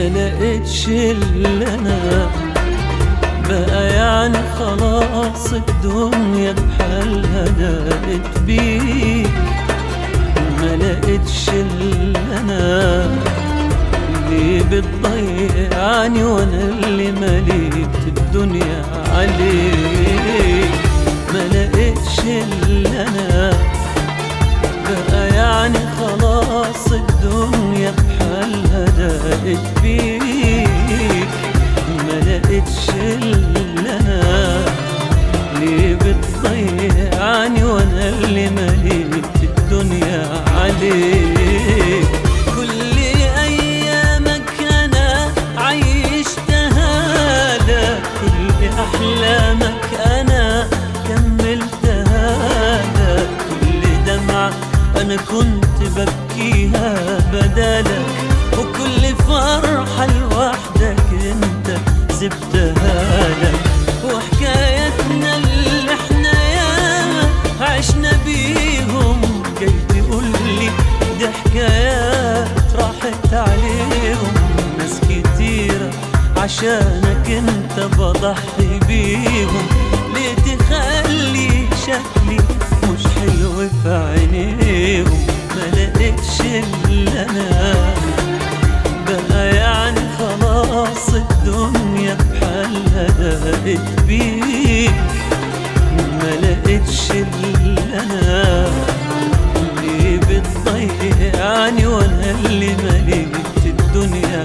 ما لقيتش الا انا بقى يعني خلاص الدنيا بحالها دقت بيك ما لقيتش الا انا اللي بتضيعني وانا اللي مليت الدنيا عليك ما لقيتش الا انا بقى يعني خلاص الدنيا بحالها دقت بيك ما لقيتش الا انا ليه بتضيعني وانا اللي مليت الدنيا عليك كل ايامك انا عيشتها لك كل احلامك انا كملتها لك كل دمعة انا كنت ببكيها بدالك وكل فرحة لوحدك انت سبتها لك وحكايتنا اللي احنا ياما عشنا بيهم جاي تقولي دي حكايات راحت عليهم ناس كتيرة عشانك انت بضحي بيهم ليه تخلي شكلي مش حلو في عينيهم ما لقيتش الا انا بقى يعني خلاص الدنيا بحالها دقت بيك ما لقيتش الا انا اللي بتضيعني وانا اللي مليت الدنيا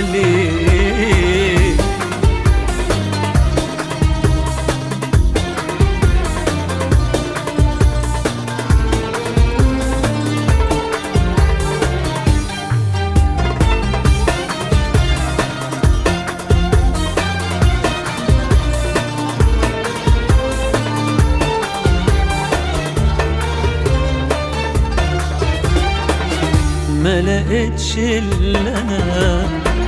عليك ما لقيتش الا انا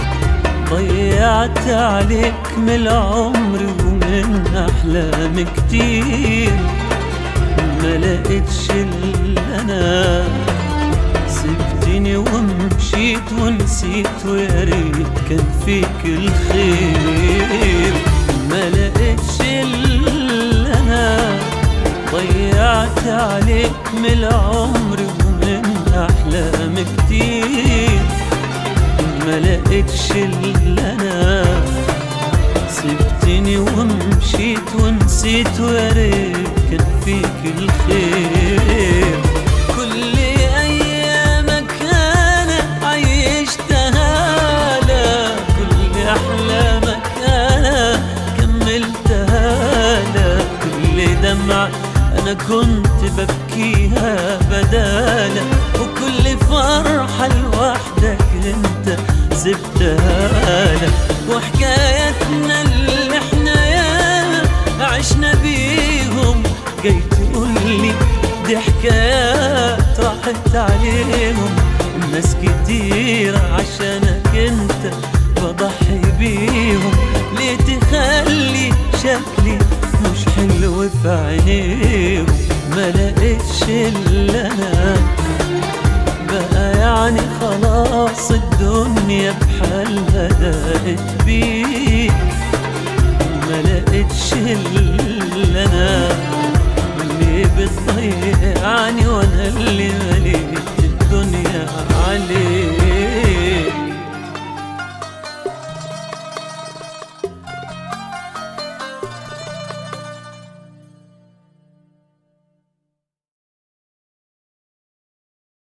ضيعت عليك من العمر ومن احلام كتير ما لقيتش الا انا سبتني ومشيت ونسيت ويا ريت كان فيك الخير ما لقيتش الا انا ضيعت عليك من العمر ومن احلام كتير ما لقيتش الا انا سبتني ومشيت ونسيت ويا ريت كان فيك الخير كل ايامك انا عيشتها لك كل احلامك انا كملتها لك كل دمعة انا كنت ببكيها بدالك وكل فرحة لوحدك انت سبتها لك وحكايتنا اللي احنا ياما عشنا بيهم جاي تقولي دي حكايات راحت عليهم الناس كتير عشانك انت بضحي بيهم ليه تخلي شكلي مش حلو في عينيهم ما لقيتش الا انا بقى يعني خلاص الدنيا بحالها دقت بيك ما لقيتش الا انا اللي بتضيعني وانا اللي